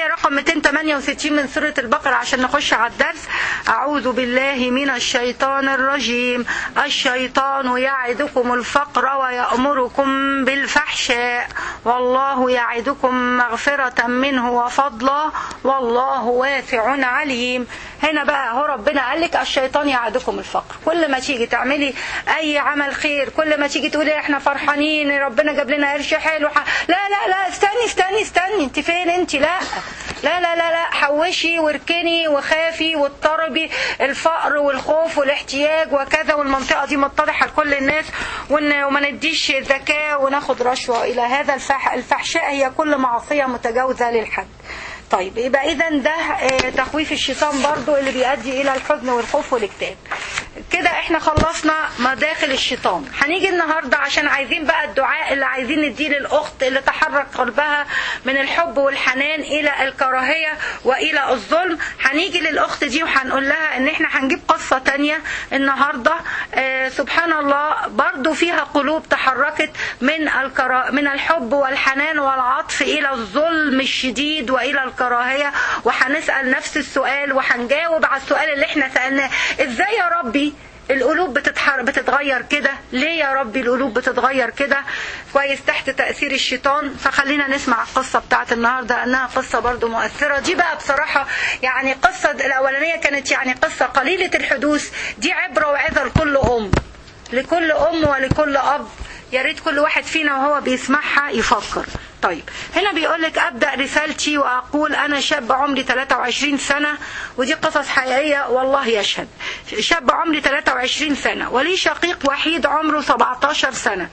الآية رقم 268 من سورة البقرة عشان نخش على الدرس أعوذ بالله من الشيطان الرجيم الشيطان يعدكم الفقر ويأمركم بالفحشاء والله يعدكم مغفرة منه وفضلا والله واسع عليم هنا بقى هو ربنا قال لك الشيطان يعدكم الفقر كل ما تيجي تعملي اي عمل خير كل ما تيجي تقولي احنا فرحانين ربنا جاب لنا قرش حلو ح... لا لا لا استني استني استني انت فين انت لا لا لا لا لا حوشي واركني وخافي واضطربي الفقر والخوف والاحتياج وكذا والمنطقه دي متضحه لكل الناس وان وما نديش زكاه وناخد رشوه الى هذا الفح... الفحشاء هي كل معصيه متجاوزه للحد طيب يبقى اذا ده آه، تخويف الشيطان برضو اللي بيؤدي الى الحزن والخوف والاكتئاب كده احنا خلصنا مداخل الشيطان هنيجي النهارده عشان عايزين بقى الدعاء اللي عايزين نديه للاخت اللي تحرك قلبها من الحب والحنان الى الكراهيه والى الظلم هنيجي للاخت دي وهنقول لها ان احنا هنجيب قصه تانية النهارده آه سبحان الله برضو فيها قلوب تحركت من الكرا من الحب والحنان والعطف الى الظلم الشديد والى الكراهيه وهنسال نفس السؤال وهنجاوب على السؤال اللي احنا سالناه ازاي يا ربي القلوب بتتحر... بتتغير كده ليه يا ربي القلوب بتتغير كده كويس تحت تأثير الشيطان فخلينا نسمع القصة بتاعت النهاردة انها قصة برضو مؤثرة دي بقى بصراحة يعني قصة الاولانية كانت يعني قصة قليلة الحدوث دي عبرة وعظة لكل ام لكل ام ولكل اب يا ريت كل واحد فينا وهو بيسمعها يفكر طيب هنا بيقول لك ابدا رسالتي واقول انا شاب عمري 23 سنه ودي قصص حقيقيه والله يشهد شاب عمري 23 سنه ولي شقيق وحيد عمره 17 سنه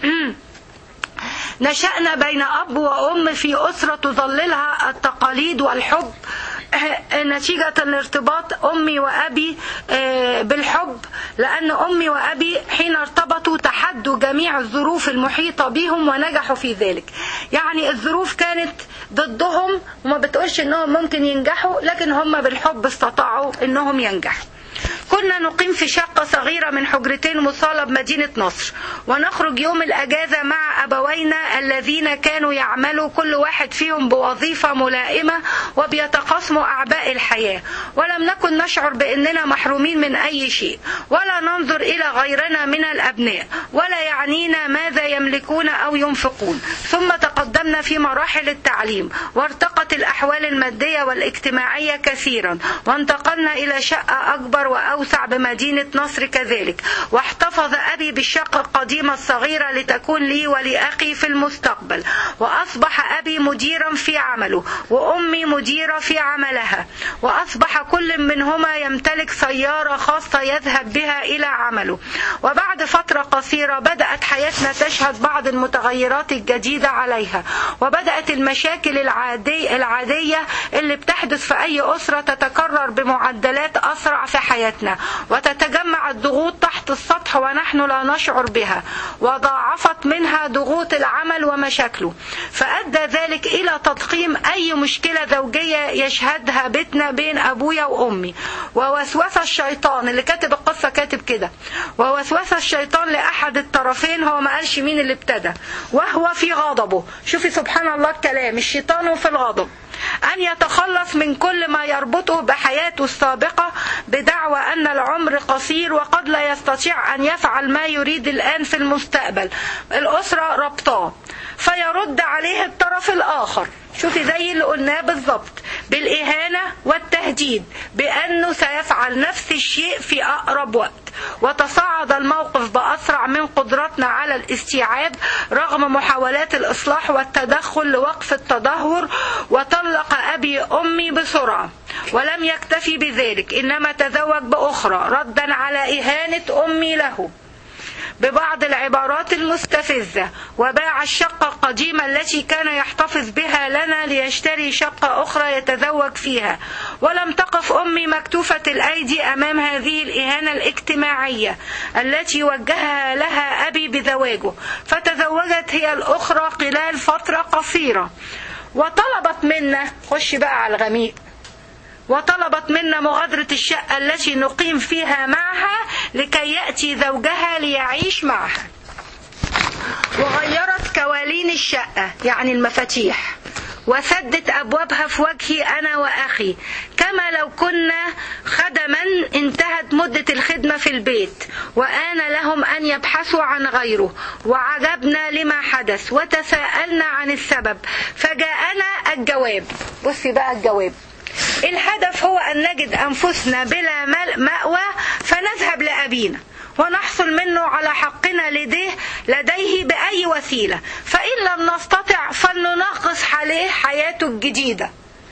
نشأنا بين أب وأم في أسرة تظللها التقاليد والحب نتيجة الارتباط أمي وأبي بالحب لأن أمي وأبي حين ارتبطوا تحدوا جميع الظروف المحيطة بهم ونجحوا في ذلك يعني الظروف كانت ضدهم وما بتقولش انهم ممكن ينجحوا لكن هم بالحب استطاعوا انهم ينجحوا كنا نقيم في شقة صغيرة من حجرتين وصالة بمدينة نصر ونخرج يوم الأجازة مع أبوينا الذين كانوا يعملوا كل واحد فيهم بوظيفة ملائمة وبيتقاسموا أعباء الحياة ولم نكن نشعر بأننا محرومين من أي شيء ولا ننظر إلى غيرنا من الأبناء ولا يعنينا ماذا يملكون أو ينفقون ثم تقدمنا في مراحل التعليم وارتقت الأحوال المادية والاجتماعية كثيرا وانتقلنا إلى شقة أكبر وأوسع بمدينة نصر كذلك واحتفظ أبي بالشقة القديمة الصغيرة لتكون لي ولأخي في المستقبل وأصبح أبي مديرا في عمله وأمي مديرة في عملها وأصبح كل منهما يمتلك سيارة خاصة يذهب بها إلى عمله وبعد فترة قصيرة بدأت حياتنا تشهد بعض المتغيرات الجديدة عليها وبدأت المشاكل العادي العادية اللي بتحدث في أي أسرة تتكرر بمعدلات أسرع في حياتنا وتتجمع الضغوط تحت السطح ونحن لا نشعر بها وضاعفت منها ضغوط العمل ومشاكله فأدى ذلك إلى تضخيم أي مشكلة زوجية يشهدها بيتنا بين أبويا وأمي ووسوس الشيطان اللي كاتب القصة كاتب كده ووسوس الشيطان لأحد الطرفين هو ما قالش مين اللي ابتدى وهو في غضبه شوفي سبحان الله الكلام الشيطان في الغضب أن يتخلص من كل ما يربطه بحياته السابقة بدعوى أن العمر قصير وقد لا يستطيع أن يفعل ما يريد الآن في المستقبل الأسرة ربطاه فيرد عليه الطرف الآخر شوفي زي اللي قلناه بالظبط بالإهانة والتهديد بأنه سيفعل نفس الشيء في أقرب وقت وتصاعد الموقف بأسرع من قدرتنا على الاستيعاب رغم محاولات الإصلاح والتدخل لوقف التدهور وطلق أبي أمي بسرعة ولم يكتفي بذلك إنما تزوج بأخرى ردا على إهانة أمي له ببعض العبارات المستفزة وباع الشقة القديمة التي كان يحتفظ بها لنا ليشتري شقة أخرى يتزوج فيها ولم تقف أمي مكتوفة الأيدي أمام هذه الإهانة الاجتماعية التي وجهها لها أبي بزواجه فتزوجت هي الأخرى خلال فترة قصيرة وطلبت منا خش بقى على الغميق وطلبت منا مغادرة الشقة التي نقيم فيها معها لكي يأتي زوجها ليعيش معها وغيرت كوالين الشقة يعني المفاتيح وسدت أبوابها في وجهي أنا وأخي كما لو كنا خدما انتهت مدة الخدمة في البيت وآن لهم أن يبحثوا عن غيره وعجبنا لما حدث وتساءلنا عن السبب فجاءنا الجواب بصي بقى الجواب الهدف هو أن نجد أنفسنا بلا مأوى فنذهب لأبينا ونحصل منه على حقنا لديه لديه بأي وسيلة فإن لم نستطع فلننقص عليه حياته الجديدة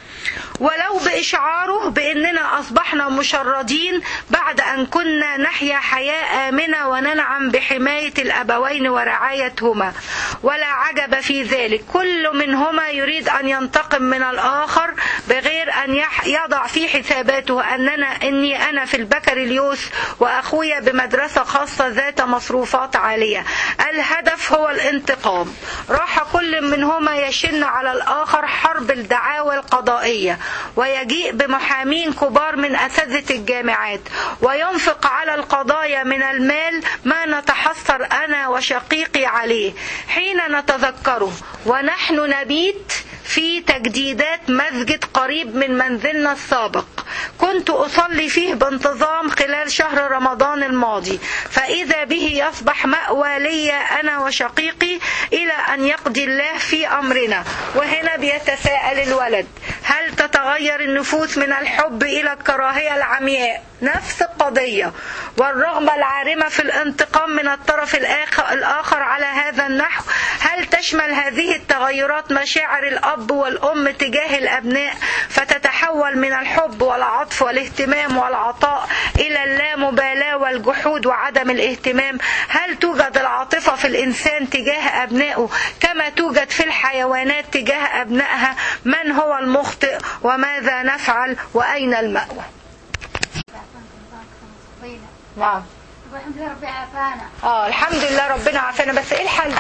ولو بإشعاره بأننا أصبحنا مشردين بعد أن كنا نحيا حياة آمنة وننعم بحماية الأبوين ورعايتهما ولا عجب في ذلك كل منهما يريد أن ينتقم من الآخر بغير أن يضع في حساباته أننا إني أنا في البكالوريوس وأخويا بمدرسة خاصة ذات مصروفات عالية الهدف هو الانتقام راح كل منهما يشن على الآخر حرب الدعاوى القضائية ويجيء بمحامين كبار من أساتذة الجامعات وينفق على القضايا من المال ما نتحسر أنا وشقيقي عليه حين نتذكره ونحن نبيت في تجديدات مسجد قريب من منزلنا السابق كنت أصلي فيه بانتظام خلال شهر رمضان الماضي فإذا به يصبح مأوى لي أنا وشقيقي إلى أن يقضي الله في أمرنا وهنا بيتساءل الولد هل تتغير النفوس من الحب إلى الكراهية العمياء نفس القضية والرغبة العارمة في الانتقام من الطرف الآخر على هذا النحو هل تشمل هذه التغيرات مشاعر الأب والأم تجاه الأبناء فتتحول من الحب والعطف والاهتمام والعطاء إلى اللامبالاة والجحود وعدم الاهتمام هل توجد العاطفة في الإنسان تجاه أبنائه كما توجد في الحيوانات تجاه أبنائها من هو المخطئ وماذا نفعل وأين المأوى نعم الحمد لله ربي عافانا اه الحمد لله ربنا عافانا بس ايه الحل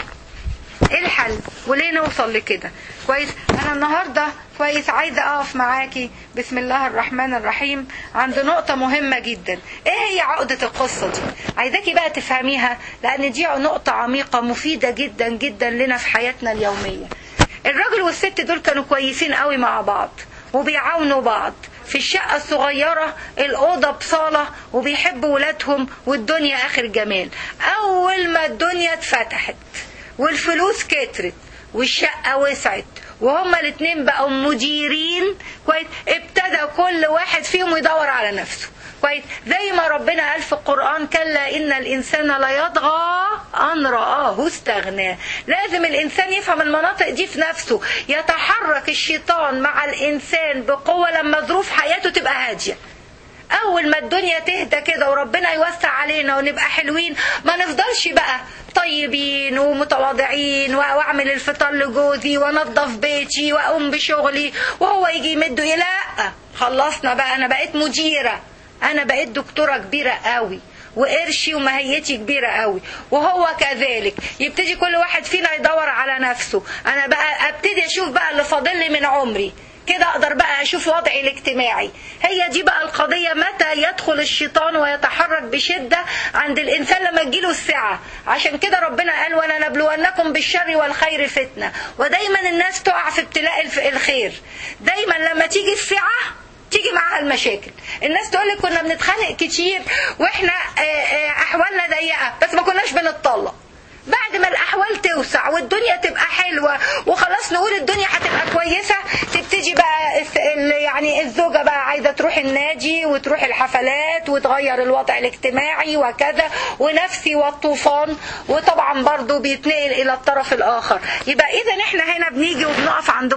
ايه الحل وليه نوصل لكده كويس انا النهارده كويس عايزه اقف معاكي بسم الله الرحمن الرحيم عند نقطه مهمه جدا ايه هي عقده القصه دي عايزاكي بقى تفهميها لان دي نقطه عميقه مفيده جدا جدا لنا في حياتنا اليوميه الراجل والست دول كانوا كويسين قوي مع بعض وبيعاونوا بعض في الشقة الصغيرة الأوضة بصالة وبيحبوا ولادهم والدنيا آخر جمال أول ما الدنيا اتفتحت والفلوس كترت والشقة وسعت وهما الاتنين بقوا مديرين كويس ابتدى كل واحد فيهم يدور على نفسه كويس زي ما ربنا قال في القرآن كلا إن الإنسان ليطغى أن رآه استغنى لازم الإنسان يفهم المناطق دي في نفسه يتحرك الشيطان مع الإنسان بقوة لما ظروف حياته تبقى هادية اول ما الدنيا تهدى كده وربنا يوسع علينا ونبقى حلوين ما نفضلش بقى طيبين ومتواضعين واعمل الفطار لجوزي وانضف بيتي واقوم بشغلي وهو يجي يمد لا خلصنا بقى انا بقيت مديره انا بقيت دكتوره كبيره قوي وقرشي ومهيتي كبيرة قوي وهو كذلك يبتدي كل واحد فينا يدور على نفسه انا بقى ابتدي اشوف بقى اللي فاضل لي من عمري كده اقدر بقى اشوف وضعي الاجتماعي هي دي بقى القضية متى يدخل الشيطان ويتحرك بشدة عند الانسان لما تجيله السعة عشان كده ربنا قال ولا نبلونكم بالشر والخير فتنة ودايما الناس تقع في ابتلاء الخير دايما لما تيجي السعة تيجي معاها المشاكل الناس تقول لك كنا بنتخانق كتير واحنا احوالنا ضيقه بس ما كناش بنتطلق بعد ما الاحوال توسع والدنيا تبقى حلوه وخلاص نقول الدنيا هتبقى كويسه تبتدي بقى يعني الزوجه بقى عايزه تروح النادي وتروح الحفلات وتغير الوضع الاجتماعي وكذا ونفسي والطوفان وطبعا برضو بيتنقل الى الطرف الاخر يبقى اذا احنا هنا بنيجي وبنقف عند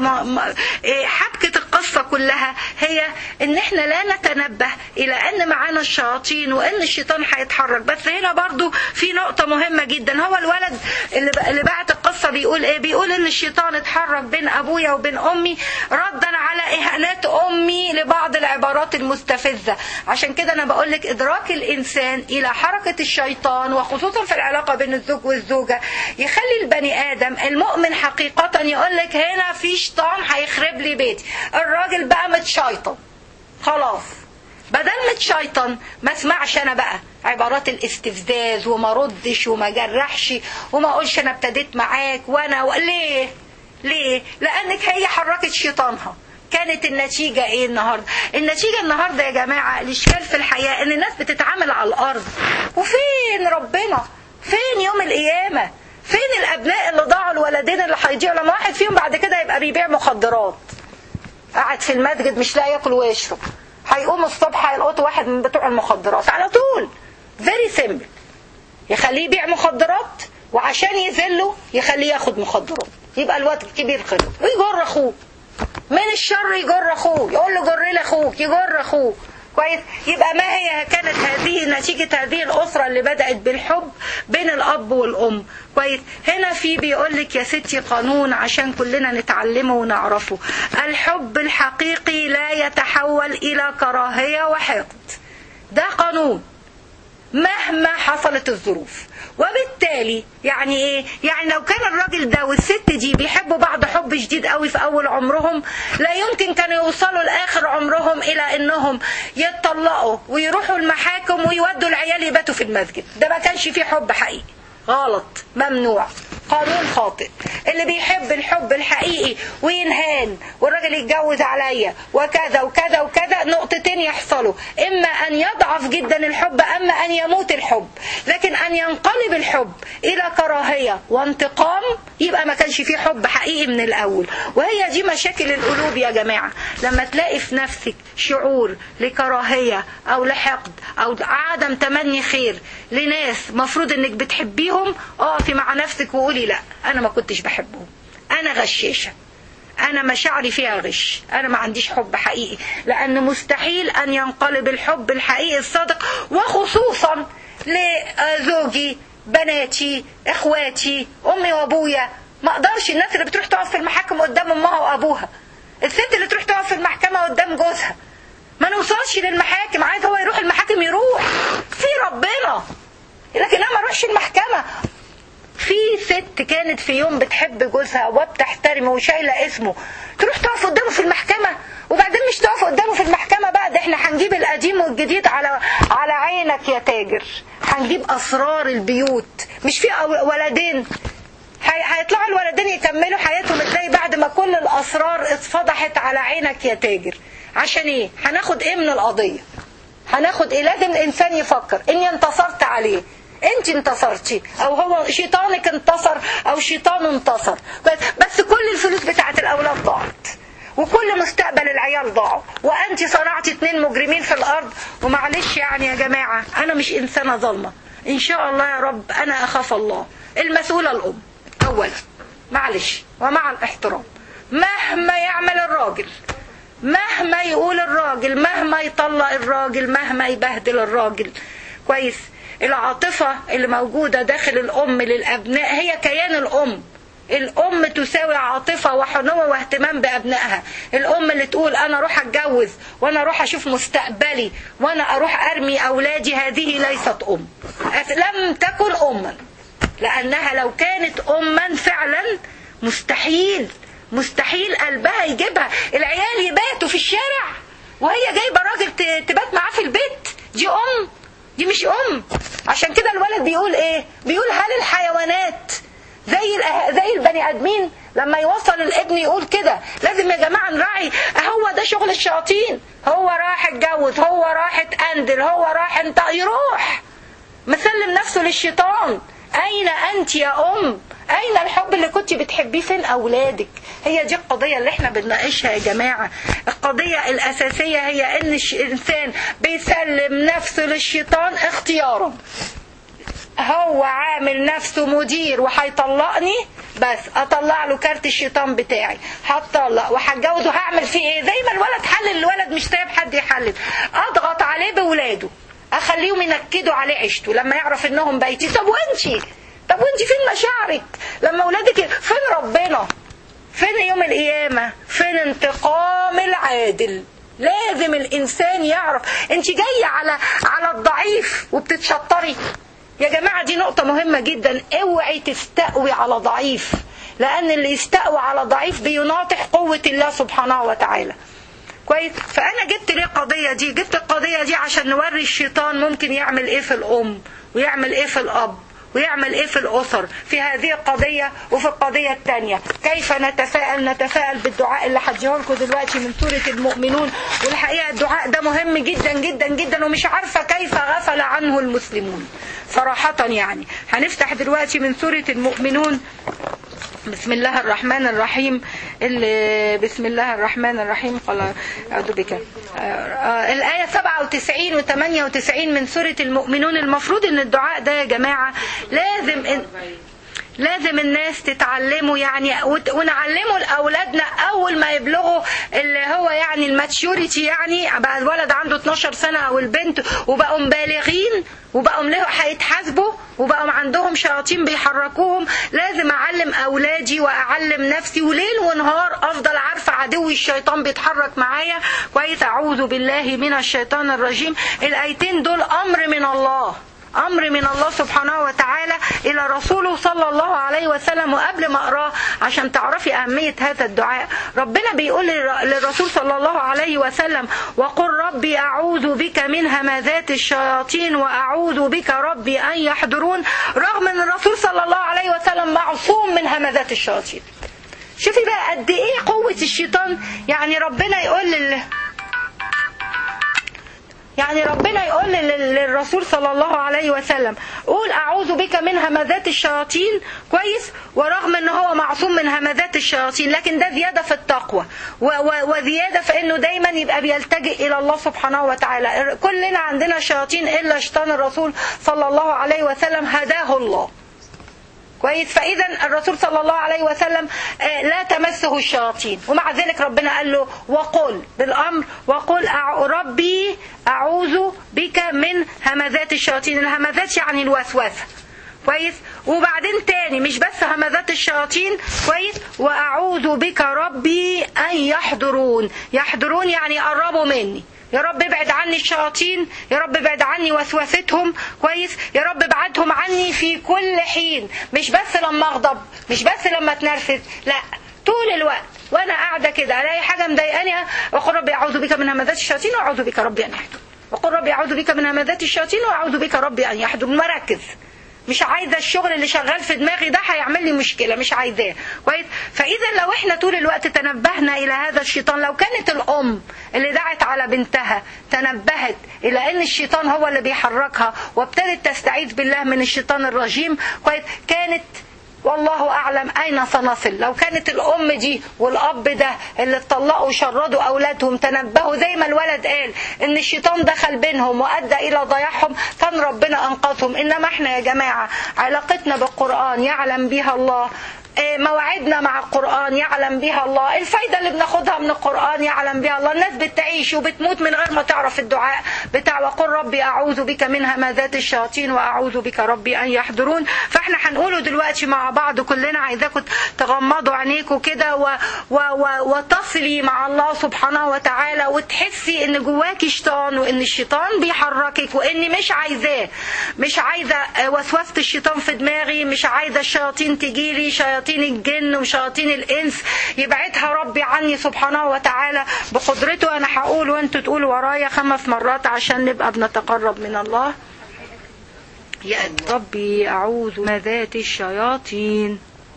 حبكه القصه كلها هي ان احنا لا نتنبه الى ان معانا الشياطين وان الشيطان هيتحرك بس هنا برضو في نقطه مهمه جدا هو الولد اللي اللي بعت القصه بيقول ايه بيقول ان الشيطان اتحرك بين ابويا وبين امي ردا على اهانات امي لبعض العبارات المستفزه عشان كده انا بقول لك ادراك الانسان الى حركه الشيطان وخصوصا في العلاقه بين الزوج والزوجه يخلي البني ادم المؤمن حقيقه يقول لك هنا في شيطان هيخرب لي بيتي الراجل بقى متشيطن خلاص بدل متشيطن ما اسمعش انا بقى عبارات الاستفزاز وما ردش وما جرحش وما اقولش انا ابتديت معاك وانا و... ليه ليه لانك هي حركت شيطانها كانت النتيجة ايه النهاردة النتيجة النهاردة يا جماعة الاشكال في الحياة ان الناس بتتعامل على الارض وفين ربنا فين يوم القيامة فين الابناء اللي ضاعوا الولدين اللي هيضيعوا لما واحد فيهم بعد كده يبقى بيبيع مخدرات قاعد في المسجد مش لاقي ياكل ويشرب هيقوم الصبح هيلقطوا واحد من بتوع المخدرات على طول فيري سيمبل يخليه يبيع مخدرات وعشان يذله يخليه ياخد مخدرات يبقى الواد الكبير خلص ويجر اخوه من الشر يجر اخوه يقول له جر لي اخوك يجر اخوه كويس يبقى ما هي كانت هذه نتيجة هذه الأسرة اللي بدأت بالحب بين الأب والأم كويس هنا في بيقول لك يا ستي قانون عشان كلنا نتعلمه ونعرفه الحب الحقيقي لا يتحول إلى كراهية وحقد ده قانون مهما حصلت الظروف وبالتالي يعني ايه يعني لو كان الراجل ده والست دي بيحبوا بعض حب شديد قوي في اول عمرهم لا يمكن كانوا يوصلوا لاخر عمرهم الى انهم يتطلقوا ويروحوا المحاكم ويودوا العيال يباتوا في المسجد ده ما كانش فيه حب حقيقي غلط ممنوع قانون خاطئ اللي بيحب الحب الحقيقي وينهان والراجل يتجوز عليا وكذا وكذا وكذا نقطتين يحصلوا اما ان يضعف جدا الحب اما ان يموت الحب لكن ان ينقلب الحب الى كراهية وانتقام يبقى ما كانش فيه حب حقيقي من الاول وهي دي مشاكل القلوب يا جماعة لما تلاقي في نفسك شعور لكراهية او لحقد او عدم تمني خير لناس مفروض انك بتحبيهم اقفي مع نفسك وقولي لا انا ما كنتش بحبهم انا غشاشة انا مشاعري فيها غش انا ما عنديش حب حقيقي لان مستحيل ان ينقلب الحب الحقيقي الصادق وخصوصا لزوجي بناتي اخواتي امي وابويا ما اقدرش الناس اللي بتروح تقف في المحاكم قدام امها وابوها الست اللي تروح تقف في المحكمة قدام جوزها ما نوصلش للمحاكم عايز هو يروح المحاكم يروح في ربنا لكن انا ما اروحش المحكمة في ست كانت في يوم بتحب جوزها وبتحترمه وشايله اسمه تروح تقف قدامه في المحكمه وبعدين مش تقف قدامه في المحكمه بقى ده احنا هنجيب القديم والجديد على على عينك يا تاجر هنجيب اسرار البيوت مش في ولدين هيطلعوا الولدين يكملوا حياتهم ازاي بعد ما كل الاسرار اتفضحت على عينك يا تاجر عشان ايه هناخد ايه من القضيه هناخد ايه لازم الانسان يفكر اني انتصرت عليه انت انتصرتي او هو شيطانك انتصر او شيطانه انتصر بس كل الفلوس بتاعت الاولاد ضاعت وكل مستقبل العيال ضاعوا وانت صنعتي اتنين مجرمين في الارض ومعلش يعني يا جماعة انا مش انسانة ظلمة ان شاء الله يا رب انا اخاف الله المسؤولة الام اولا معلش ومع الاحترام مهما يعمل الراجل مهما يقول الراجل مهما يطلق الراجل مهما يبهدل الراجل كويس العاطفة اللي موجودة داخل الأم للأبناء هي كيان الأم الأم تساوي عاطفة وحنوة واهتمام بأبنائها الأم اللي تقول أنا أروح أتجوز وأنا أروح أشوف مستقبلي وأنا أروح أرمي أولادي هذه ليست أم لم تكن أما لأنها لو كانت أما فعلا مستحيل مستحيل قلبها يجيبها العيال يباتوا في الشارع وهي جايبة راجل تبات معاه في البيت دي أم دي مش أم عشان كده الولد بيقول إيه بيقول هل الحيوانات زي زي البني ادمين لما يوصل الابن يقول كده لازم يا جماعه نراعي هو ده شغل الشياطين هو راح اتجوز هو راح اتقندل هو راح انت يروح مسلم نفسه للشيطان اين انت يا ام اين الحب اللي كنت بتحبيه فين اولادك هي دي القضيه اللي احنا بنناقشها يا جماعه القضيه الاساسيه هي ان الانسان بيسلم نفسه للشيطان اختيارا هو عامل نفسه مدير وهيطلقني بس اطلع له كارت الشيطان بتاعي هتطلق وهتجوز وهعمل فيه ايه زي ما الولد حلل الولد مش سايب حد يحلل اضغط عليه بولاده اخليهم ينكدوا عليه عيشته لما يعرف انهم بيتي طب وانتي طب وانتي فين مشاعرك لما اولادك فين ربنا فين يوم القيامه فين انتقام العادل لازم الانسان يعرف انت جايه على على الضعيف وبتتشطري يا جماعة دي نقطة مهمة جدا اوعي تستقوي على ضعيف لأن اللي يستقوي على ضعيف بيناطح قوة الله سبحانه وتعالى كويس فأنا جبت ليه القضية دي جبت القضية دي عشان نوري الشيطان ممكن يعمل ايه في الأم ويعمل ايه في الأب ويعمل ايه في الاسر في هذه القضيه وفي القضيه الثانيه كيف نتفائل نتفائل بالدعاء اللي هديه لكم دلوقتي من سوره المؤمنون والحقيقه الدعاء ده مهم جدا جدا جدا ومش عارفه كيف غفل عنه المسلمون صراحه يعني هنفتح دلوقتي من سوره المؤمنون بسم الله الرحمن الرحيم اللي بسم الله الرحمن الرحيم قال أعوذ بك آه، آه، الآية 97 و 98 من سورة المؤمنون المفروض ان الدعاء ده يا جماعة لازم إن لازم الناس تتعلموا يعني وت- ونعلمه لاولادنا اول ما يبلغوا اللي هو يعني الماتشوريتي يعني بقى الولد عنده 12 سنه او البنت وبقوا بالغين وبقوا له هيتحاسبوا وبقوا عندهم شياطين بيحركوهم لازم اعلم اولادي واعلم نفسي وليل ونهار افضل عارفه عدوي الشيطان بيتحرك معايا كويس اعوذ بالله من الشيطان الرجيم الايتين دول امر من الله امر من الله سبحانه وتعالى الى رسوله صلى الله عليه وسلم وقبل ما اقراه عشان تعرفي اهميه هذا الدعاء ربنا بيقول للر- للرسول صلى الله عليه وسلم وقل ربي اعوذ بك من همذات الشياطين واعوذ بك ربي ان يحضرون رغم ان الرسول صلى الله عليه وسلم معصوم من همذات الشياطين شوفي بقى قد ايه قوه الشيطان يعني ربنا يقول لل... يعني ربنا يقول لل- للرسول صلى الله عليه وسلم قول اعوذ بك من همذات الشياطين كويس ورغم ان هو معصوم من همذات الشياطين لكن ده زياده في التقوى و- و- وزياده في انه دايما يبقى بيلتجئ الى الله سبحانه وتعالى كلنا عندنا شياطين الا شيطان الرسول صلى الله عليه وسلم هداه الله كويس فاذا الرسول صلى الله عليه وسلم آه، لا تمسه الشياطين ومع ذلك ربنا قال له وقل بالامر وقل أع- ربي اعوذ بك من همذات الشياطين الهمذات يعني الوسوسه كويس وبعدين تاني مش بس همذات الشياطين كويس واعوذ بك ربي ان يحضرون يحضرون يعني يقربوا مني يا رب ابعد عني الشياطين يا رب ابعد عني وسوستهم كويس يا رب ابعدهم عني في كل حين مش بس لما اغضب مش بس لما اتنرفز لا طول الوقت وانا قاعده كده الاقي حاجه مضايقاني اقول ربي اعوذ بك من همذات الشياطين واعوذ بك ربي ان يحضر وقل ربي اعوذ بك من همذات الشياطين واعوذ بك ربي ان يحضر مركز مش عايزه الشغل اللي شغال في دماغي ده هيعمل لي مشكله مش عايزاه كويس فاذا لو احنا طول الوقت تنبهنا الى هذا الشيطان لو كانت الام اللي دعت على بنتها تنبهت الى ان الشيطان هو اللي بيحركها وابتدت تستعيذ بالله من الشيطان الرجيم كويس كانت والله اعلم اين سنصل لو كانت الام دي والاب ده اللي اتطلقوا وشردوا اولادهم تنبهوا زي ما الولد قال ان الشيطان دخل بينهم وادى الى ضياعهم كان ربنا انقذهم انما احنا يا جماعه علاقتنا بالقران يعلم بها الله إيه، مواعيدنا مع القرآن يعلم بها الله الفايدة اللي بناخدها من القرآن يعلم بها الله الناس بتعيش وبتموت من غير ما تعرف الدعاء بتاع وقل ربي أعوذ بك من همذات الشياطين وأعوذ بك ربي أن يحضرون فاحنا هنقوله دلوقتي مع بعض كلنا عايزاكم تغمضوا عينيكم كده و... و... و... وتصلي مع الله سبحانه وتعالى وتحسي ان جواكي شيطان وان الشيطان بيحركك واني مش عايزاه مش عايزه وسوسه الشيطان في دماغي مش عايزه الشياطين تجيلي شياطين الجن وشياطين الانس يبعدها ربي عني سبحانه وتعالى بقدرته انا هقول وانتوا تقولوا ورايا خمس مرات عشان نبقى بنتقرب من الله يا ربي اعوذ من ذات الشياطين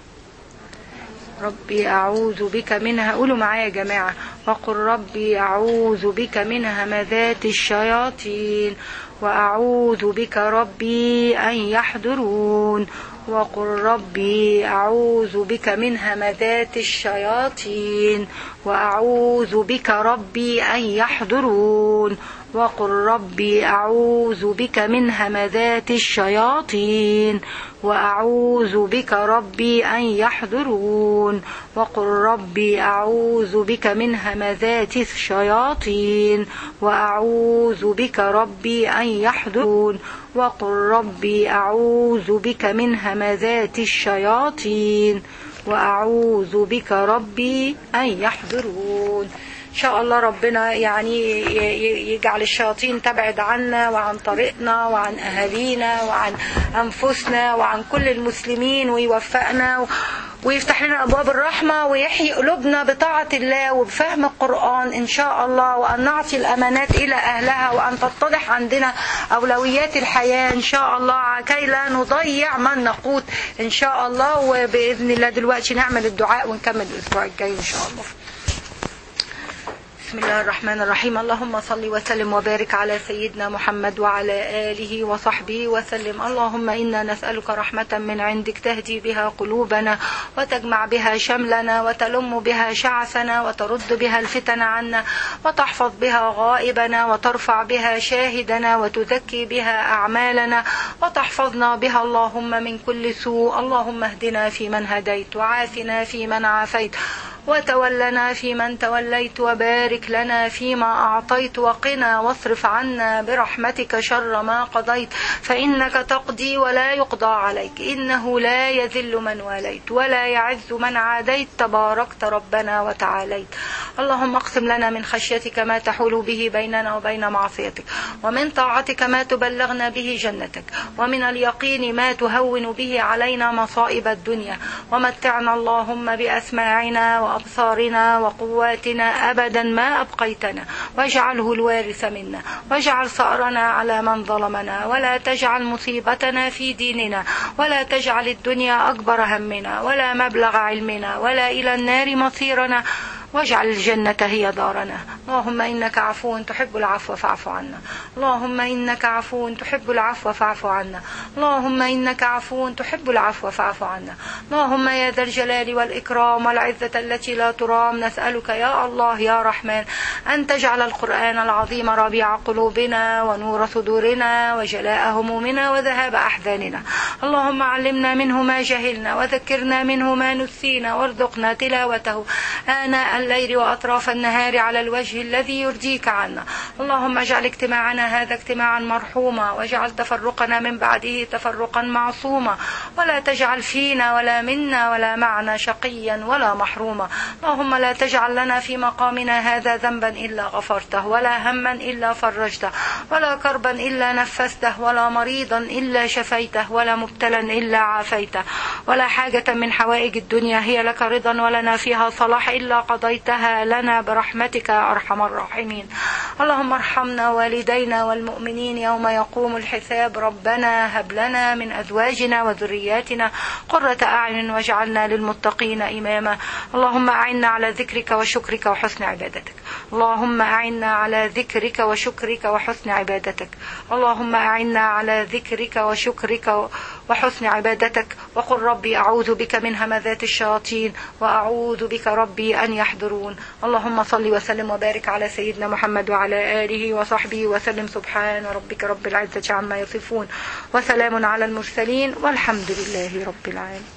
ربي أعوذ بك منها قولوا معايا يا جماعة وقل ربي أعوذ بك من همذات الشياطين وأعوذ بك ربي أن يحضرون وقل ربي أعوذ بك من همذات الشياطين وأعوذ بك ربي أن يحضرون وقل ربي أعوذ بك من همذات الشياطين وأعوذ بك ربي أن يحضرون وقل ربي أعوذ بك من همذات الشياطين وأعوذ بك ربي أن يحضرون وقل ربي أعوذ بك من همذات الشياطين وأعوذ بك ربي أن يحضرون ان شاء الله ربنا يعني يجعل الشياطين تبعد عنا وعن طريقنا وعن اهالينا وعن انفسنا وعن كل المسلمين ويوفقنا ويفتح لنا أبواب الرحمة ويحيي قلوبنا بطاعة الله وبفهم القرآن إن شاء الله وأن نعطي الأمانات إلى أهلها وأن تتضح عندنا أولويات الحياة إن شاء الله كي لا نضيع من نقود إن شاء الله وبإذن الله دلوقتي نعمل الدعاء ونكمل الأسبوع الجاي إن شاء الله بسم الله الرحمن الرحيم اللهم صل وسلم وبارك على سيدنا محمد وعلى آله وصحبه وسلم اللهم إنا نسألك رحمة من عندك تهدي بها قلوبنا وتجمع بها شملنا وتلم بها شعثنا وترد بها الفتن عنا وتحفظ بها غائبنا وترفع بها شاهدنا وتزكي بها أعمالنا وتحفظنا بها اللهم من كل سوء اللهم اهدنا فيمن هديت وعافنا فيمن عافيت وتولنا فيمن توليت وبارك لنا فيما أعطيت وقنا واصرف عنا برحمتك شر ما قضيت فإنك تقضي ولا يقضى عليك إنه لا يذل من واليت ولا يعز من عاديت تباركت ربنا وتعاليت اللهم اقسم لنا من خشيتك ما تحول به بيننا وبين معصيتك ومن طاعتك ما تبلغنا به جنتك ومن اليقين ما تهون به علينا مصائب الدنيا ومتعنا اللهم بأسماعنا وأبصارنا وقواتنا أبدا ما أبقيتنا واجعله الوارث منا واجعل ثأرنا على من ظلمنا ولا تجعل مصيبتنا في ديننا ولا تجعل الدنيا أكبر همنا ولا مبلغ علمنا ولا إلى النار مصيرنا واجعل الجنة هي دارنا اللهم إنك عفو تحب العفو فاعف عنا اللهم إنك عفو تحب العفو فاعف عنا اللهم إنك عفو تحب العفو فاعف عنا اللهم يا ذا الجلال والإكرام والعزة التي لا ترام نسألك يا الله يا رحمن أن تجعل القرآن العظيم ربيع قلوبنا ونور صدورنا وجلاء همومنا وذهاب أحزاننا اللهم علمنا منه ما جهلنا وذكرنا منه ما نسينا وارزقنا تلاوته آناء الليل وأطراف النهار على الوجه الذي يرضيك عنا اللهم اجعل اجتماعنا هذا اجتماعا مرحوما واجعل تفرقنا من بعده تفرقا معصوما ولا تجعل فينا ولا منا ولا معنا شقيا ولا محروما اللهم لا تجعل لنا في مقامنا هذا ذنبا إلا غفرته ولا هما إلا فرجته ولا كربا إلا نفسته ولا مريضا إلا شفيته ولا مبتلا إلا عافيته ولا حاجة من حوائج الدنيا هي لك رضا ولنا فيها صلاح إلا قضيتها لنا برحمتك يا أرحم الراحمين اللهم ارحمنا والدينا والمؤمنين يوم يقوم الحساب ربنا هب لنا من أزواجنا وذرياتنا قرة أعين واجعلنا للمتقين إماما اللهم أعنا على ذكرك وشكرك وحسن عبادتك اللهم أعنا على ذكرك وشكرك وحسن عبادتك اللهم أعنا على ذكرك وشكرك وحسن عبادتك وقل ربي أعوذ بك من همذات الشياطين وأعوذ بك ربي أن يحضرون اللهم صل وسلم وبارك على سيدنا محمد وعلى آله وصحبه وسلم سبحان ربك رب العزة عما يصفون وسلام على المرسلين والحمد لله رب العالمين